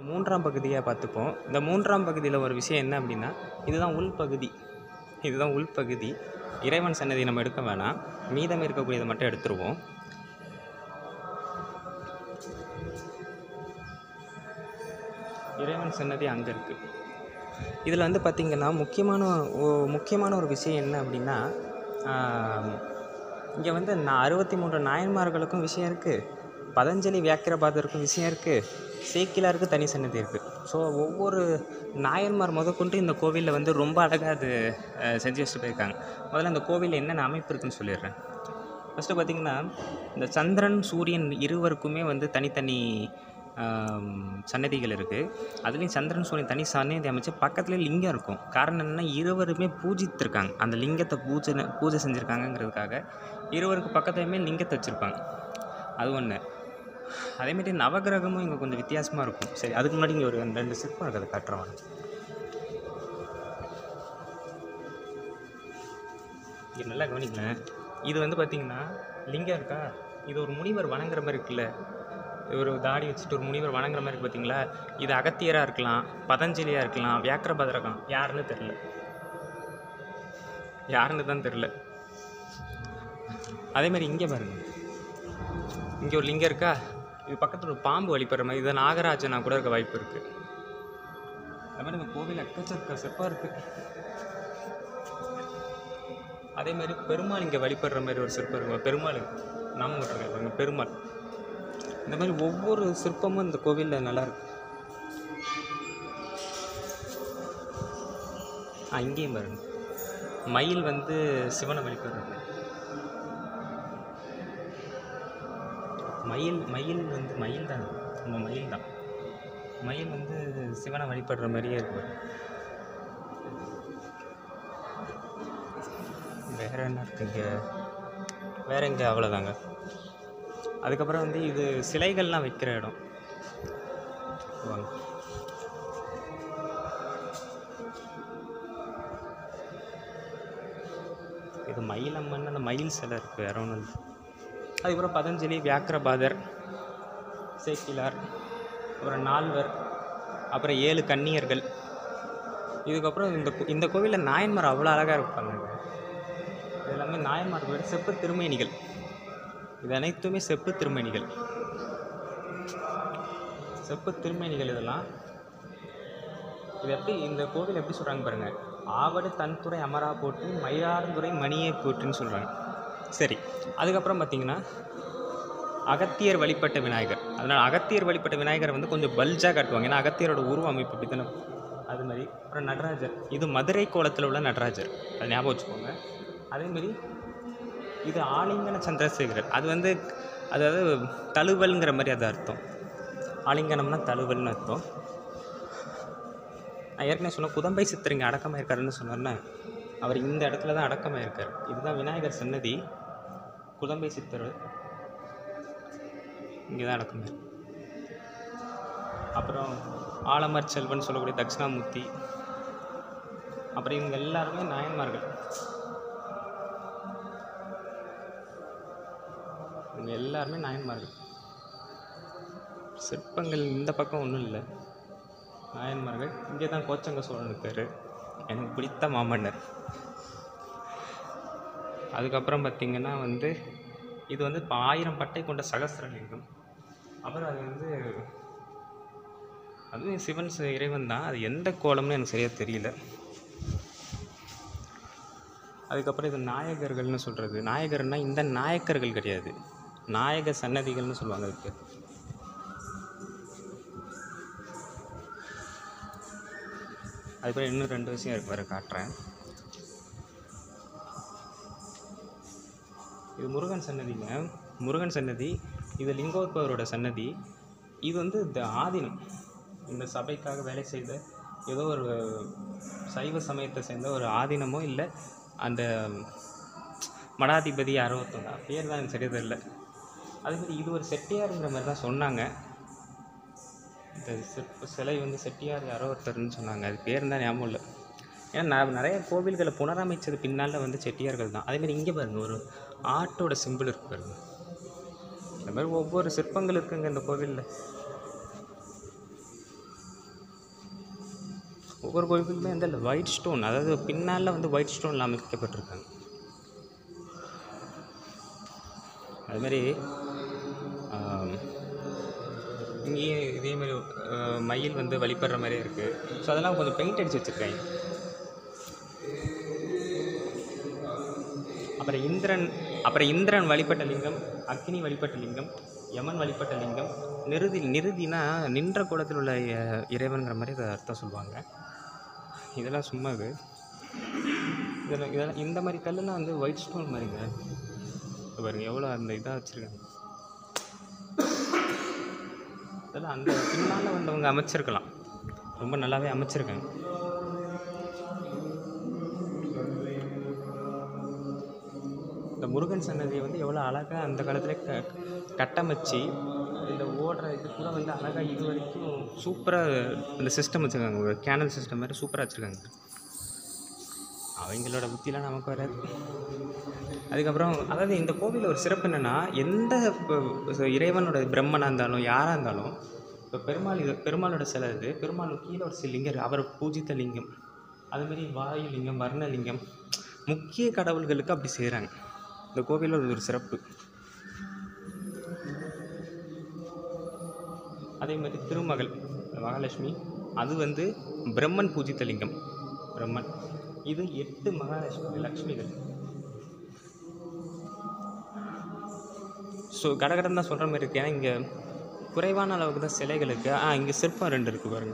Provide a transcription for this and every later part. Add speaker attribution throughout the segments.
Speaker 1: மூன்றாம் பகுதியாக பார்த்துப்போம் இந்த மூன்றாம் பகுதியில் ஒரு விஷயம் என்ன அப்படின்னா இதுதான் உள்பகுதி இதுதான் உள்பகுதி இறைவன் சன்னதி நம்ம எடுக்க வேணாம் மீதம் இருக்கக்கூடியதை மட்டும் எடுத்துருவோம் இறைவன் சன்னதி அங்கே இருக்குது இதில் வந்து பார்த்திங்கன்னா முக்கியமான ஒ- முக்கியமான ஒரு விஷயம் என்ன அப்படின்னா இங்கே வந்து நான் அறுபத்தி மூன்று நாயன்மார்களுக்கும் விஷயம் இருக்குது பதஞ்சலி வியாக்கிரபாதருக்கும் விஷயம் இருக்குது சேக்கிலாருக்கு தனி சன்னதி இருக்குது ஸோ ஒவ்வொரு நாயன்மார் முதற்கொண்டு இந்த கோவிலில் வந்து ரொம்ப அழகாக அது அஹ், செஞ்சு வச்சுட்டு போயிருக்காங்க முதல்ல இந்த கோவிலில் என்னென்ன அமைப்பு இருக்குன்னு சொல்லிடுறேன் ஃபஸ்ட்டு பார்த்திங்கன்னா இந்த சந்திரன் சூரியன் இருவருக்குமே வந்து தனித்தனி ஆம், சன்னதிகள் இருக்குது அதுலேயும் சந்திரன் சூரியன் தனி சன்னதி அமைச்சு பக்கத்துலேயே லிங்கம் இருக்கும் காரணம் என்னென்னா இருவருமே பூஜித்திருக்காங்க அந்த லிங்கத்தை பூஜை பூஜை செஞ்சுருக்காங்கங்கிறதுக்காக இருவருக்கு பக்கத்துலையுமே லிங்கத்தை வச்சுருப்பாங்க அது ஒன்று அதேமாரி நவகிரகமும் இங்கே கொஞ்சம் வித்தியாசமாக இருக்கும் சரி அதுக்கு முன்னாடி இங்கே ஒரு ரெண்டு சிற்பம் இருக்குது அதை காட்டுறேன் வாங்க. இங்கே நல்லா கவனிங்களேன் இது வந்து பார்த்தீங்கன்னா லிங்கம் இருக்கா இது ஒரு முனிவர் வணங்குற மாதிரி இருக்குல்ல ஒரு தாடி வச்சுட்டு ஒரு முனிவர் வணங்குற மாதிரி இருக்கு பார்த்தீங்களா இது அகத்தியராக இருக்கலாம் பதஞ்சலியாக இருக்கலாம் வியாக்கிரபாதராக இருக்கலாம் யாருன்னு தெரில யாருன்னு தான் தெரில அதே மாதிரி இங்கே பாருங்க இங்கே ஒரு லிங்கம் இருக்கா இது பக்கத்தில் ஒரு பாம்பு வழிபடுற மாதிரி இது நாகராஜனா கூட இருக்க வாய்ப்பு இருக்குது அது மாதிரி இந்த கோவில் எக்கச்சக்க சிற்பம் இருக்குது அதே மாதிரி பெருமாள் இங்கே வழிபடுற மாதிரி ஒரு சிற்பம் இருக்கும் பெருமாள் நாம விட்டுருக்காங்க பெருமாள் இந்த மாதிரி ஒவ்வொரு சிற்பமும் இந்த கோவிலில் நல்லா இருக்கு ஆ இங்கேயும் பாருங்க மயில் வந்து சிவனை வழிபடுறது மயில் மயில் வந்து மயில் தான் நம்ம மயில் தான் மயில் வந்து சிவனை வழிபடுற மாதிரியே இருக்கு வேற என்ன இருக்குங்க வேற எங்கே அவ்வளோதாங்க அதுக்கப்புறம் வந்து இது சிலைகள்லாம் வைக்கிற இடம் வாங்க இது மயிலம்மன் அந்த மயில் சிலை இருக்குது வேற ஒன்றும் இல்லை அதுக்கப்புறம் பதஞ்சலி வியாக்கிரபாதர் சேக்கிலார் அப்புறம் நால்வர் அப்புறம் ஏழு கன்னியர்கள் இதுக்கப்புறம் இந்த கோ- இந்த கோவிலில் நாயன்மார் அவ்வளோ அழகாக இருப்பாங்க இது எல்லாமே நாயன்மார் கோவில் செப்பு திருமேனிகள் இது அனைத்துமே செப்பு திருமேனிகள் செப்பு திருமேனிகள் இதெல்லாம் இது எப்படி இந்த கோவில் எப்படி சொல்கிறாங்க பாருங்க ஆவடு தன்துறை அமரா போட்டு மயிலாடுதுறை மணியை போட்டுன்னு சொல்கிறாங்க சரி அதுக்கப்புறம் பார்த்தீங்கன்னா அகத்தியர் வழிபட்ட விநாயகர் அதனால் அகத்தியர் வழிபட்ட விநாயகரை வந்து கொஞ்சம் பல்ஜாக காட்டுவாங்க ஏன்னா அகத்தியரோட உருவ அமைப்பு அப்படி தானே அது மாதிரி அப்புறம் நடராஜர் இது மதுரை கோலத்தில் உள்ள நடராஜர் அது ஞாபகம் வச்சுக்கோங்க அதேமாரி இது ஆலிங்கன சந்திரசேகரர் அது வந்து அதாவது தழுவல்ங்கிற மாதிரி அது அர்த்தம் ஆலிங்கனம்னா தழுவல்னு அர்த்தம் நான் ஏற்கனவே சொன்ன குதம்பை சித்தர் இங்கே அடக்கமாக இருக்காருன்னு சொன்னார்னே அவர் இந்த இடத்துல தான் அடக்கமாக இருக்கார் இதுதான் விநாயகர் சன்னதி குதம்பை சித்தர் இங்கே தான் அடக்கமாக இருக்கு அப்புறம் ஆலமர் செல்வன் சொல்லக்கூடிய தட்சிணாமூர்த்தி அப்புறம் இவங்க எல்லாருமே நாயன்மார்கள் இவங்க எல்லாருமே நாயன்மார்கள் சிற்பங்கள் இந்த பக்கம் ஒன்றும் இல்லை நாயன்மார்கள் இங்கே தான் கோச்சங்க சோழன் இருக்கார் எனக்கு பிடித்த மாமன்னர் அதுக்கப்புறம் பார்த்திங்கன்னா வந்து இது வந்து இப்போ ஆயிரம் பட்டை கொண்ட சகஸ்ரலிங்கம் அப்புறம் அது வந்து அதுவும் சிவன் சி- இறைவன் தான் அது எந்த கோலம்னு எனக்கு சரியாக தெரியல அதுக்கப்புறம் இது நாயகர்கள்னு சொல்கிறது நாயகர்னா இந்த நாயக்கர்கள் கிடையாது நாயக சன்னதிகள்னு சொல்லுவாங்க அதுக்கு அதுக்கப்புறம் இன்னும் ரெண்டு விஷயம் இருக்கு வேறு காட்டுறேன் இது முருகன் சன்னதிங்க முருகன் சன்னதி இது லிங்கோத்பவரோட சன்னதி இது வந்து இந்த ஆதீனம் இந்த சபைக்காக வேலை செய்த ஏதோ ஒரு சைவ சமயத்தை சேர்ந்த ஒரு ஆதீனமோ இல்லை அந்த மடாதிபதி யாரோ ஒருத்தவங்க பேர் தான் எனக்கு சரியாக தெரியல அதே மாதிரி இது ஒரு செட்டியாருங்கிற மாதிரி தான் சொன்னாங்க இந்த சிற்ப சிலை வந்து செட்டியார் யாரோ ஒருத்தர்னு சொன்னாங்க அது பேர் தான் ஞாபகம் இல்லை ஏன்னா நான் நிறைய கோவில்களை புனரமைச்சது பின்னால் வந்து செட்டியார்கள் தான் அதேமாதிரி இங்கே பாருங்க ஒரு ஆட்டோட சிம்பிள் இருக்கு பாருங்க இந்த மாதிரி ஒவ்வொரு சிற்பங்கள் இருக்குங்க இந்த கோவிலில் ஒவ்வொரு கோவிலுக்குமே வந்து அந்த ஒயிட் ஸ்டோன் அதாவது பின்னால் வந்து ஒயிட் ஸ்டோனில் அமைக்கப்பட்டிருக்காங்க அதுமாரி இங்கேயே இதேமாரி மயில் வந்து வழிபடுற மாதிரியே இருக்குது ஸோ அதெல்லாம் கொஞ்சம் பெயிண்ட் அடித்து வச்சுருக்காங்க அப்புறம் இந்திரன் அப்புறம் இந்திரன் வழிபட்ட லிங்கம் அக்னி வழிபட்ட லிங்கம் யமன் வழிபட்ட லிங்கம் நிருதி நிருதினா நின்ற கூடத்தில் உள்ள அஹ், இறைவன்கிற மாதிரி இதை அர்த்தம் சொல்லுவாங்க இதெல்லாம் சும்மா இது இதெல்லாம் இதெல்லாம் இந்த மாதிரி கல்லெல்லாம் வந்து ஒயிட் ஸ்டோன் மாதிரிங்க இது பாருங்க எவ்வளோ அந்த இதாக வச்சுருக்காங்க இதெல்லாம் அந்த பின்னால் வந்தவங்க அமைச்சிருக்கலாம் ரொம்ப நல்லாவே அமைச்சிருக்காங்க இந்த முருகன் சன்னதியை வந்து எவ்வளோ அழகாக அந்த காலத்தில் க கட்டமைச்சு இந்த ஓடுற இது கூட வந்து அழகாக இது வரைக்கும் சூப்பராக இந்த சிஸ்டம் வச்சுருக்காங்க ஒரு கேனல் சிஸ்டம் மாதிரி சூப்பராக வச்சுருக்காங்க அவங்களோட புத்திலாம் நமக்கு வராது அதுக்கப்புறம் அதாவது இந்த கோவிலில் ஒரு சிறப்பு என்னென்னா எந்த இப்போ இறைவனோட பிரம்மனாக இருந்தாலும் யாராக இருந்தாலும் இப்போ பெருமாள் இது பெருமாளோட சிலை இது பெருமாள் கீழே ஒரு சில லிங்கம் அவர் பூஜித்த லிங்கம் அதுமாரி வாயு லிங்கம் வர்ணலிங்கம் முக்கிய கடவுள்களுக்கு அப்படி செய்கிறாங்க இந்த கோவிலில் அது ஒரு சிறப்பு அதே மாதிரி திருமகள் மகாலட்சுமி அது வந்து பிரம்மன் பூஜித்த லிங்கம் பிரம்மன் இது எட்டு மகாலட்சுமி லக்ஷ்மிகள் ஸோ கடகடன் தான் சொல்கிற மாதிரி இருக்கு ஏன்னா இங்கே குறைவான அளவுக்கு தான் சிலைகள் இருக்குது ஆ இங்கே சிற்பம் ரெண்டு இருக்குது பாருங்க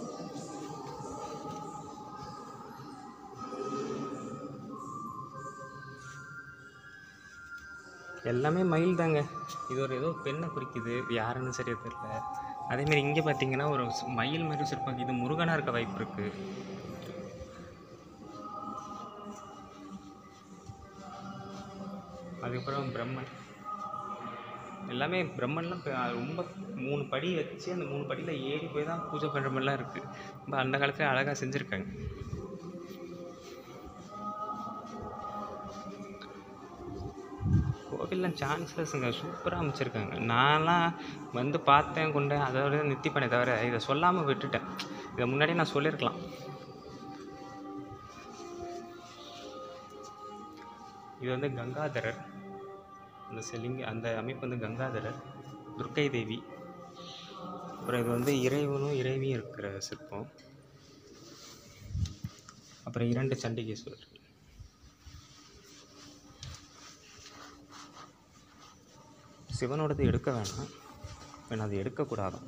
Speaker 1: எல்லாமே மயில் தாங்க இது ஒரு ஏதோ பெண்ணை குறிக்குது இது யாருன்னு சரியா தெரியல அதேமாரி இங்கே பார்த்தீங்கன்னா ஒரு ஸ்- மயில் மாதிரி சிற்பம் இது முருகனாக இருக்க வாய்ப்பு இருக்குது அதுக்கப்புறம் பிரம்மன் எல்லாமே பிரம்மன்லாம் இப்ப ரொம்ப மூணு படி வச்சு அந்த மூணு படியில் ஏறி போய் தான் பூஜை பண்ணுற மாதிரிலாம் இருக்குது ரொம்ப அந்த காலத்தில் அழகாக செஞ்சுருக்காங்க கோவில்லாம் சான்ஸ்லெஸ்ஸுங்க சூப்பராக அமைச்சிருக்காங்க நான்லாம் வந்து பார்த்தேன் கொண்டேன் அதோட நித்தி பண்ணே தவிர இதை சொல்லாமல் விட்டுட்டேன் இதை முன்னாடியே நான் சொல்லியிருக்கலாம் இது வந்து கங்காதரர் அந்த செலிங்க அந்த அமைப்பு வந்து கங்காதரர் துர்க்கை தேவி அப்புறம் இது வந்து இறைவனும் இறைவியும் இருக்கிற சிற்பம் அப்புறம் இரண்டு சண்டிகேஸ்வரர் சிவனோடது எடுக்க வேணாம் வேணா அது எடுக்கக்கூடாதான்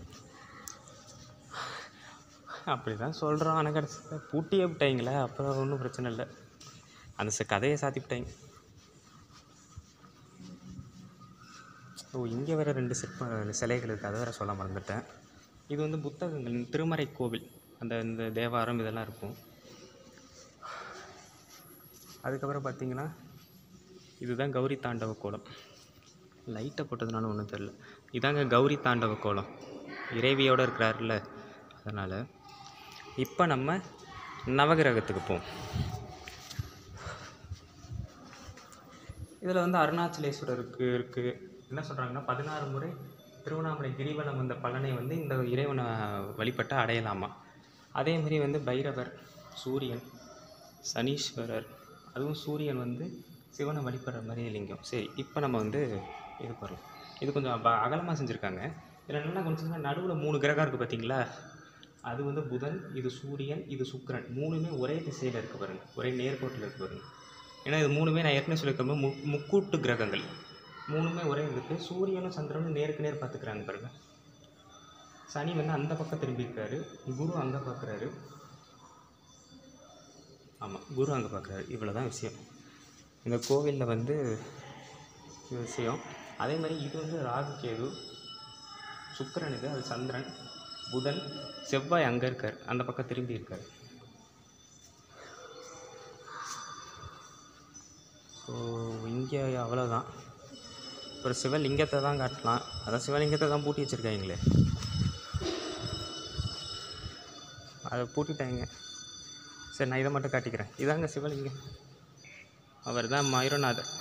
Speaker 1: அப்படி தான் சொல்கிறோம் ஆனால் கடைசியில் பூட்டியே விட்டாங்களே அப்புறம் ஒன்றும் பிரச்சனை இல்லை அந்த ச- கதையை சாத்தி விட்டாங்க ஓ இங்கே வேறு ரெண்டு சிற்ப சிலைகள் இருக்குது அதை வேறு சொல்ல மறந்துட்டேன் இது வந்து புத்தகங்கள் திருமறை கோவில் அந்த இந்த தேவாரம் இதெல்லாம் இருக்கும் அதுக்கப்புறம் பார்த்தீங்கன்னா இதுதான் கௌரி தாண்டவ கோலம் லைட்டை போட்டதுனால ஒன்றும் தெரில இதாங்க கௌரி தாண்டவ கோலம் இறைவியோடு இருக்கிறாருல்ல அதனால் இப்போ நம்ம நவகிரகத்துக்கு போவோம் இதில் வந்து அருணாச்சலேஸ்வரருக்கு இருக்குது என்ன சொல்கிறாங்கன்னா பதினாறு முறை திருவண்ணாமலை கிரிவலம் வந்த பலனை வந்து இந்த இறைவனை வழிபட்டு அடையலாமா அதே மாதிரி வந்து பைரவர் சூரியன் சனீஸ்வரர் அதுவும் சூரியன் வந்து சிவனை வழிபடுற மாதிரி லிங்கம் சரி இப்போ நம்ம வந்து இது பண்ணலாம் இது கொஞ்சம் அகலமாக செஞ்சுருக்காங்க இதில் நல்லா கொஞ்சம் நடுவில் மூணு கிரகம் இருக்குது பார்த்தீங்களா அது வந்து புதன் இது சூரியன் இது சுக்கிரன் மூணுமே ஒரே திசையில் இருக்கு பாருங்க ஒரே நேர்கோட்டில் இருக்கு பாருங்க ஏன்னா இது மூணுமே நான் ஏற்கனவே சொல்லியிருக்க மு முக்கூட்டு கிரகங்கள் மூணுமே ஒரே இருக்கு சூரியனும் சந்திரனும் நேருக்கு நேர் பார்த்துக்கிறாங்க பாருங்க சனி வந்து அந்த பக்கம் திரும்பி இருக்காரு குரு அங்கே பார்க்குறாரு ஆமாம் குரு அங்கே பார்க்குறாரு இவ்வளோ தான் விஷயம் இந்த கோவிலில் வந்து இது விஷயம் அதே மாதிரி இது வந்து ராகு கேது சுக்கிரன் இது அது சந்திரன் புதன் செவ்வாய் அங்கே இருக்கார் அந்த பக்கம் திரும்பி இருக்கார் ஸோ இங்கே அவ்வளோதான் அப்புறம் சிவலிங்கத்தை தான் காட்டலாம் அதான் சிவலிங்கத்தை தான் பூட்டி வச்சுருக்காங்களே அதை பூட்டிட்டாங்க சரி நான் இதை மட்டும் காட்டிக்கிறேன் இதாங்க சிவலிங்கம் அவர் தான் மயூரநாதர்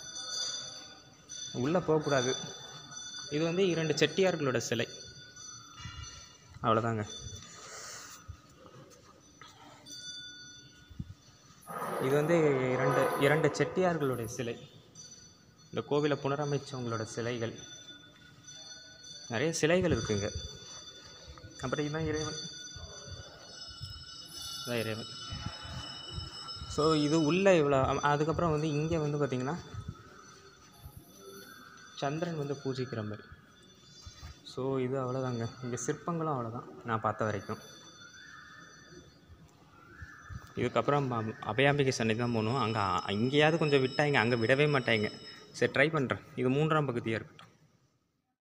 Speaker 1: உள்ளே போகக்கூடாது இது வந்து இரண்டு செட்டியார்களோட சிலை அவ்வளோதாங்க இது வந்து இரண்டு இரண்டு செட்டியார்களுடைய சிலை இந்த கோவிலை புனரமைச்சவங்களோட சிலைகள் நிறைய சிலைகள் இருக்குங்க அப்புறம் இதுதான் இறைவன் இதான் இறைவன் ஸோ இது உள்ளே இவ்வளோ அதுக்கப்புறம் வந்து இங்கே வந்து பார்த்திங்கன்னா சந்திரன் வந்து பூஜிக்கிற மாதிரி ஸோ இது அவ்வளோதாங்க இங்கே சிற்பங்களும் அவ்வளோதான் நான் பார்த்த வரைக்கும் இதுக்கப்புறம் அ- அபயாம்பிகை சன்னதி தான் போகணும் அங்கே இங்கேயாவது கொஞ்சம் விட்டாங்க அங்கே விடவே மாட்டாங்க சரி ட்ரை பண்ணுறேன் இது மூன்றாம் பகுதியாக இருக்கட்டும்